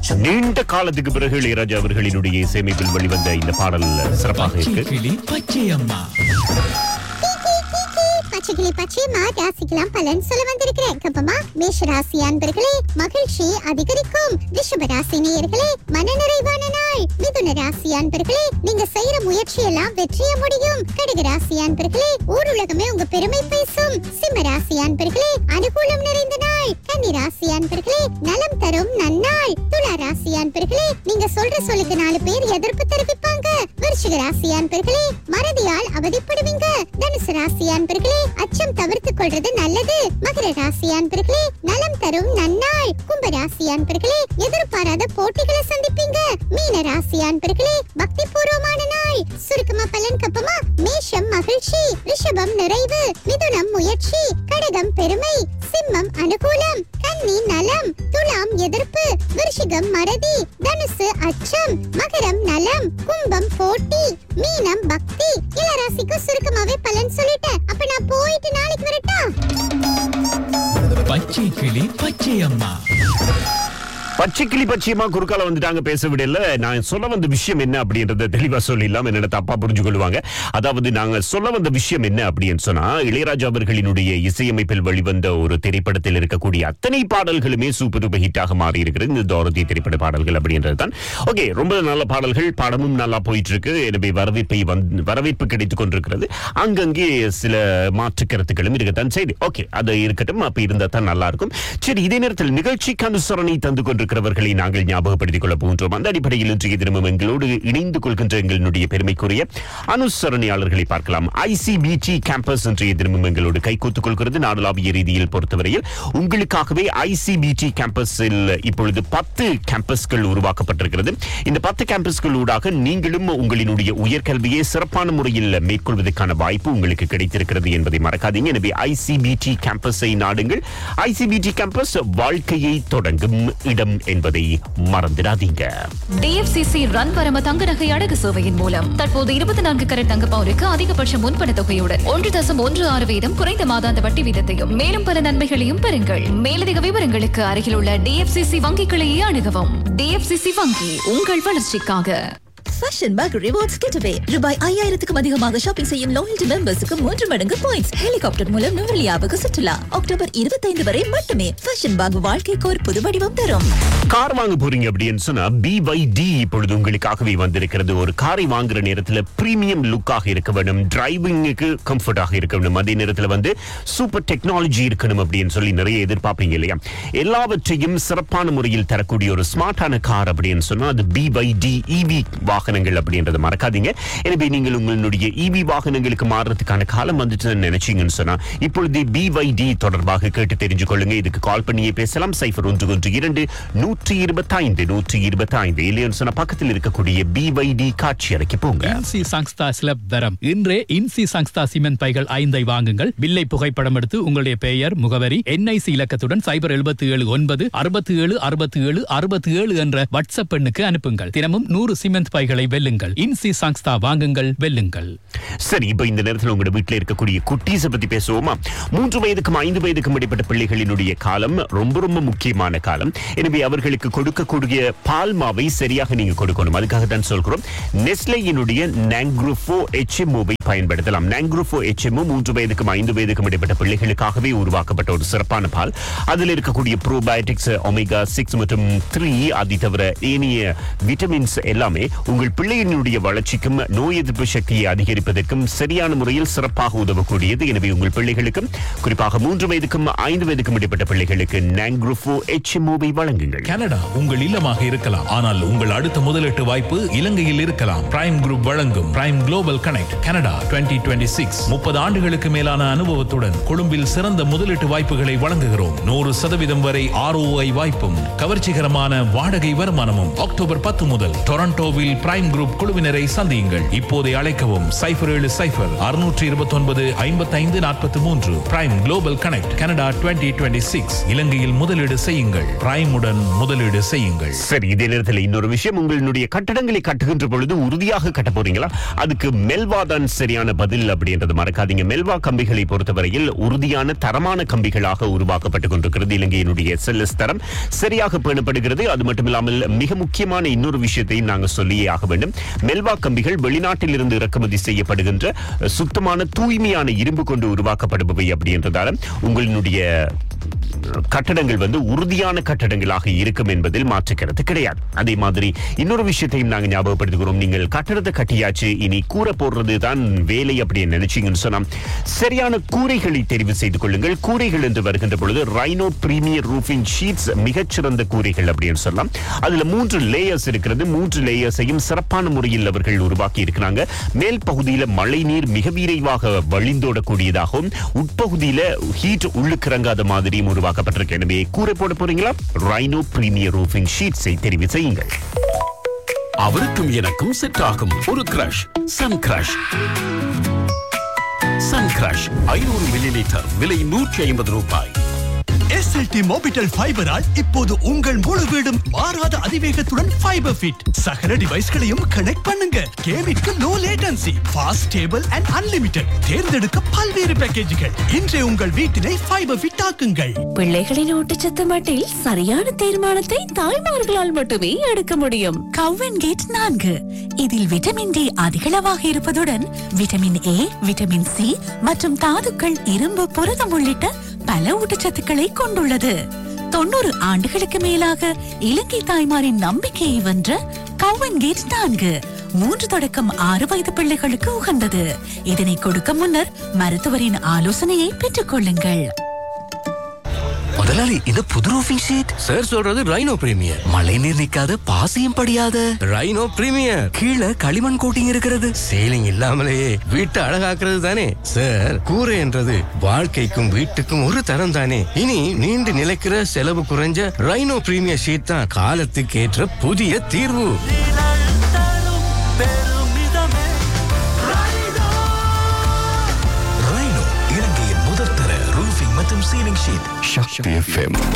நீண்ட காலத்துக்கு பிறகு இளையராஜா அவர்களினுடைய இசையமைப்பில் வெளிவந்த இந்த பாடல் சிறப்பாக பச்சை இருக்கு கிளி பச்சை அம்மா பச்சைக்கிளி பச்சையம்மா ராசிக்கெல்லாம் பலன் சொல்ல வந்திருக்கிறேன் கப்பமா மேஷ ராசி அன்பர்களே மகிழ்ச்சி அதிகரிக்கும் ரிஷப ராசி நேயர்களே மனநிறைவான நாள் மிதுன ராசி அன்பர்களே நீங்க செய்யற முயற்சி எல்லாம் வெற்றிய முடியும் கடக ராசி அன்பர்களே ஊர் உலகமே உங்க பெருமை பேசும் சிம்ம ராசி அன்பர்களே அனுகூலம் நிறைந்த நாள் கன்னி ராசி அன்பர்களே நலம் தரும் நன்னாள் துலா ராசி அன்பர்களே நீங்க சொல்ற சொல்லுக்கு நாலு பேர் எதிர்ப்பு தெரிவிப்பாங்க விருச்சிக ராசி அன்பர்களே மறதியால் அவதிப்படுவீங்க தனுசு ராசி அன்பர்களே அச்சம் தவிர்த்துக் கொள்றது நல்லது மகர ராசி அன்பர்களே நலம் தரும் நன்னாள் கும்ப ராசி அன்பர்களே எதிர்பாராத போட்டிகளை சந்திப்பீங்க மீன ராசி அன்பர்களே பக்தி பூர்வமான நாள் சுருக்கமா பலன் கப்பமா மேஷம் மகிழ்ச்சி ரிஷபம் நிறைவு மிதுனம் முயற்சி கடகம் பெருமை சிம்மம் அனுகூலம் கன்னி நலம் துலாம் எதிர்ப்பு விருஷிகம் மறதி தனுசு அச்சம் மகரம் நலம் கும்பம் போட்டி மீனம் பக்தி இளராசிக்கு சுருக்கமாவே பலன் சொல்லிட்டேன் அப்ப நான் போயிட்டு நாளைக்கு வரட்டா பச்சை கிளி பச்சை அம்மா பச்சை கிளி பச்சையமா குறுக்கால வந்துட்டாங்க பேச விடல நான் சொல்ல வந்த விஷயம் என்ன அப்படின்றத தெளிவா சொல்லிடலாம் என்ன தப்பா புரிஞ்சு கொள்வாங்க அதாவது நாங்க சொல்ல வந்த விஷயம் என்ன அப்படின்னு சொன்னா இளையராஜா அவர்களினுடைய இசையமைப்பில் வெளிவந்த ஒரு திரைப்படத்தில் இருக்கக்கூடிய அத்தனை பாடல்களுமே சூப்பர் டூப்பர் ஹிட்டாக மாறி இருக்கிறது இந்த தோரதி திரைப்பட பாடல்கள் அப்படின்றது தான் ஓகே ரொம்ப நல்ல பாடல்கள் படமும் நல்லா போயிட்டு இருக்கு எனவே வரவேற்பை வந்து வரவேற்பு கிடைத்துக் கொண்டிருக்கிறது அங்கங்கே சில மாற்று கருத்துக்களும் இருக்கத்தான் சரி ஓகே அது இருக்கட்டும் அப்ப இருந்தா தான் நல்லா இருக்கும் சரி இதே நேரத்தில் நிகழ்ச்சிக்கு அனுசரணை தந்து கொண்டிருக்கிறவர்களை நாங்கள் ஞாபகப்படுத்திக் கொள்ள போகின்றோம் அந்த அடிப்படையில் இன்றைய தினமும் எங்களோடு இணைந்து கொள்கின்ற எங்களுடைய பெருமைக்குரிய அனுசரணையாளர்களை பார்க்கலாம் ஐசிபிடி கேம்பஸ் இன்றைய தினமும் எங்களோடு கைகோத்துக் கொள்கிறது நாடளாவிய ரீதியில் பொறுத்தவரையில் உங்களுக்காகவே ஐசிபிடி கேம்பஸில் இப்பொழுது பத்து கேம்பஸ்கள் உருவாக்கப்பட்டிருக்கிறது இந்த பத்து கேம்பஸ்கள் ஊடாக நீங்களும் உங்களினுடைய உயர்கல்வியை சிறப்பான முறையில் மேற்கொள்வதற்கான வாய்ப்பு உங்களுக்கு கிடைத்திருக்கிறது என்பதை மறக்காதீங்க எனவே ஐசிபிடி கேம்பஸை நாடுங்கள் ஐசிபிடி கேம்பஸ் வாழ்க்கையை தொடங்கும் இடம் என்பதை மறந்துடாதீங்க டிஎஃப்சிசி ரன் பரம தங்க நகை அடகு சேவையின் மூலம் தற்போது இருபத்தி நான்கு கரட் தங்க பவுனுக்கு அதிகபட்ச முன்பண தொகையுடன் ஒன்று தசம் ஒன்று ஆறு வீதம் குறைந்த மாதாந்த வட்டி வீதத்தையும் மேலும் பல நன்மைகளையும் பெறுங்கள் மேலதிக விவரங்களுக்கு அருகில் உள்ள டிஎஃப்சிசி வங்கிகளையே அணுகவும் டிஎஃப்சிசி வங்கி உங்கள் வளர்ச்சிக்காக ஃபேஷன் பேக் ரிவார்ட்ஸ் கிட்டவே ரூபாய் ஐயாயிரத்துக்கும் அதிகமாக ஷாப்பிங் செய்யும் லாயல்டி மெம்பர்ஸுக்கு மூன்று மடங்கு பாயிண்ட்ஸ் ஹெலிகாப்டர் மூலம் நுவலியாவுக்கு சுற்றுலா அக்டோபர் இருபத்தைந்து வரை மட்டுமே ஃபேஷன் பேக் வாழ்க்கைக்கு ஒரு புது வடிவம் தரும் கார் வாங்க போறீங்க அப்படின்னு சொன்னா BYD இப்பொழுது உங்களுக்காகவே வந்திருக்கிறது ஒரு காரை வாங்குற நேரத்துல பிரீமியம் லுக்காக இருக்க வேண்டும் டிரைவிங்குக்கு கம்ஃபர்டாக இருக்க வேண்டும் அதே நேரத்துல வந்து சூப்பர் டெக்னாலஜி இருக்கணும் அப்படின்னு சொல்லி நிறைய எதிர்பார்ப்பீங்க இல்லையா எல்லாவற்றையும் சிறப்பான முறையில் தரக்கூடிய ஒரு ஸ்மார்ட்டான கார் அப்படின்னு சொன்னா அது BYD இவி வாகனங்கள் அப்படின்றத மறக்காதீங்க எனவே நீங்கள் உங்களுடைய இவி வாகனங்களுக்கு மாறுறதுக்கான காலம் வந்துட்டு நினைச்சீங்கன்னு சொன்னா இப்பொழுது BYD தொடர்பாக கேட்டு தெரிஞ்சு கொள்ளுங்க இதுக்கு கால் பண்ணியே பேசலாம் சைஃபர் ஒன்று ஒன்று இரண்டு நூற்றி இருபத்தைந்து நூற்றி இருபத்தைந்து இல்லைன்னு சொன்னா பக்கத்தில் இருக்கக்கூடிய BYD காட்சி அறைக்கு போங்க இன்சி சங்ஸ்தா ஸ்லப் தரம் இன்றே இன்சி சங்ஸ்தா சிமெண்ட் பைகள் ஐந்தை வாங்குங்கள் பில்லை புகைப்படம் எடுத்து உங்களுடைய பெயர் முகவரி என்ஐசி இலக்கத்துடன் சைபர் எழுபத்தி ஏழு ஒன்பது அறுபத்தி ஏழு அறுபத்தி ஏழு அறுபத்தி ஏழு என்ற வாட்ஸ்அப் எண்ணுக்கு அனுப்புங்கள் தினமும் நூறு சிமெண்ட் பைகளை வெல்லுங்கள் இன்சி சங்ஸ்தா வாங்குங்கள் வெல்லுங்கள் சரி இப்ப இந்த நேரத்தில் உங்களோட வீட்டில் இருக்கக்கூடிய குட்டீஸ பத்தி பேசுவோமா மூன்று வயதுக்கும் ஐந்து வயதுக்கும் இடைப்பட்ட பிள்ளைகளினுடைய காலம் ரொம்ப ரொம்ப முக்கியமான காலம் எனவே அவர்களுக்கு கொடுக்கக்கூடிய பால் மாவை சரியாக நீங்க கொடுக்கணும் அதுக்காக தான் சொல்கிறோம் நெஸ்லேயினுடைய நாங்க்ரூஃபோ எச்எம்ஓவை பயன்படுத்தலாம் நாங்க்ரூஃபோ எச்எம்ஓ மூன்று வயதுக்கும் ஐந்து வயதுக்கும் இடைப்பட்ட பிள்ளைகளுக்காகவே உருவாக்கப்பட்ட ஒரு சிறப்பான பால் அதில் இருக்கக்கூடிய ப்ரோபயோட்டிக்ஸ் ஒமேகா சிக்ஸ் மற்றும் த்ரீ அது தவிர ஏனைய விட்டமின்ஸ் எல்லாமே உங்கள் பிள்ளையினுடைய வளர்ச்சிக்கும் நோய் எதிர்ப்பு சக்தியை அதிகரிப்பதற்கும் சரியான முறையில் சிறப்பாக உதவக்கூடியது எனவே உங்கள் பிள்ளைகளுக்கும் குறிப்பாக மூன்று வயதுக்கும் ஐந்து வயதுக்கும் இடைப்பட்ட பிள்ளைகளுக்கு நாங்க்ரூஃபோ எச்எம்ஓவை வழங்குங்கள் கனடா உங்கள் இல்லமாக இருக்கலாம் ஆனால் உங்கள் அடுத்த முதலீட்டு வாய்ப்பு இலங்கையில் இருக்கலாம் பிரைம் குரூப் வழங்கும் Prime Global Connect Canada 2026 six முப்பது ஆண்டுகளுக்கு மேலான அனுபவத்துடன் கொழும்பில் சிறந்த முதலீட்டு வாய்ப்புகளை வழங்குகிறோம் நூறு சதவீதம் வரை ஆர்ஓஐ வாய்ப்பும் கவர்ச்சிகரமான வாடகை வருமானமும் அக்டோபர் பத்து முதல் டொரண்டோவில் பிரைம் குரூப் குழுவினரை சந்தியுங்கள் இப்போதை அழைக்கவும் சைபர் ஏழு சைபர் அறுநூற்றி இருபத்தி ஒன்பது ஐம்பத்தைந்து நாற்பத்தி மூன்று Prime Global Connect Canada 2026 six இலங்கையில் முதலீடு செய்யுங்கள் பிரைமுடன் முதலீடு செய்யுங்கள் சரி இதே நேரத்தில் இன்னொரு விஷயம் உங்களுடைய கட்டடங்களை கட்டுகின்ற பொழுது உறுதியாக கட்ட போறீங்களா அதுக்கு மெல்வா தான் சரி சரியான பதில் அப்படின்றது மறக்காதீங்க மெல்வா கம்பிகளை பொறுத்தவரையில் உறுதியான தரமான கம்பிகளாக உருவாக்கப்பட்டுக் கொண்டிருக்கிறது இலங்கையினுடைய எஸ்எல்எஸ் தரம் சரியாக பேணப்படுகிறது அது மட்டுமில்லாமல் மிக முக்கியமான இன்னொரு விஷயத்தையும் நாங்கள் சொல்லியே ஆக வேண்டும் மெல்வா கம்பிகள் வெளிநாட்டில் இருந்து இறக்குமதி செய்யப்படுகின்ற அஹ், சுத்தமான தூய்மையான இரும்பு கொண்டு உருவாக்கப்படுபவை அப்படின்றதால உங்களினுடைய கட்டடங்கள் வந்து உறுதியான கட்டடங்களாக இருக்கும் என்பதில் மாற்றுக்கிறது கிடையாது அதே மாதிரி இன்னொரு விஷயத்தையும் நாங்க ஞாபகப்படுத்துகிறோம் நீங்கள் கட்டடத்தை கட்டியாச்சு இனி கூரை போடுறது தான் வேலை அப்படின்னு நினைச்சீங்கன்னு சொன்னா சரியான கூரைகளை தெரிவு செய்து கொள்ளுங்கள் கூரைகள் என்று வருகின்ற பொழுது ரைனோ பிரீமியர் ரூஃபிங் ஷீட்ஸ் மிகச்சிறந்த கூரைகள் அப்படின்னு சொல்லலாம் அதுல மூன்று லேயர்ஸ் இருக்கிறது மூன்று லேயர்ஸையும் சிறப்பான முறையில் அவர்கள் உருவாக்கி இருக்கிறாங்க மேல் பகுதியில மழை நீர் மிக விரைவாக வழிந்தோடக்கூடியதாகவும் உட்பகுதியில ஹீட் உள்ளுக்கிறங்காத மாதிரியும் உருவாக்கப்பட்டிருக்கு எனவே கூரை போட போறீங்களா ரைனோ பிரீமியர் ரூஃபிங் ஷீட்ஸை தெரிவு செய்யுங்கள் அவருக்கும் எனக்கும் செட் ஆகும் ஒரு crush sun crush sun crush ஐநூறு மில்லி லிட்டர் விலை நூற்றி ஐம்பது ரூபாய் எஸ்எல்டி மோபிட்டல் ஃபைபரால் இப்போது உங்கள் முழு வீடும் மாறாத அதிவேகத்துடன் ஃபைபர் ஃபிட் சகல டிவைஸ்களையும் கனெக்ட் பண்ணுங்க கேமிற்கு low latency fast stable and unlimited தேர்ந்தெடுக்க பல்வேறு பேக்கேஜுகள் இன்றே உங்கள் வீட்டினை ஃபைபர் ஃபிட் ஆக்குங்கள் பிள்ளைகளின் ஊட்டச்சத்து மட்டில் சரியான தீர்மானத்தை தாய்மார்களால் மட்டுமே எடுக்க முடியும் கவ்வன் கேட் நான்கு இதில் விட்டமின் டி அதிகளவாக இருப்பதுடன் விட்டமின் ஏ விட்டமின் சி மற்றும் தாதுக்கள் இரும்பு புரதம் உள்ளிட்ட பல ஊட்டச்சத்துக்களை கொண்டுள்ளது தொண்ணூறு ஆண்டுகளுக்கு மேலாக இலங்கை தாய்மாரின் நம்பிக்கையை வென்ற கவ்வன் கேட் நான்கு மூன்று தொடக்கம் ஆறு வயது பிள்ளைகளுக்கு உகந்தது இதனை கொடுக்க முன்னர் மருத்துவரின் ஆலோசனையை பெற்றுக் கொள்ளுங்கள் முதலாளி இது புது ரூஃபிங் ஷீட் சார் சொல்றது ரைனோ பிரீமியர் மழை நீர் நிக்காத பாசியும் படியாத ரைனோ பிரீமியர் கீழே களிமண் கோட்டிங் இருக்கிறது சீலிங் இல்லாமலேயே வீட்டை அழகாக்குறது தானே சார் கூரை என்றது வாழ்க்கைக்கும் வீட்டுக்கும் ஒரு தரம் தானே இனி நீண்டு நிலைக்கிற செலவு குறைஞ்ச ரைனோ பிரீமியர் ஷீட் தான் காலத்துக்கு ஏற்ற புதிய தீர்வு ரைனோ இலங்கையின் முதல் தர ரூஃபிங் மற்றும் சீலிங் ஷீட் சக்தி எஃப்எம்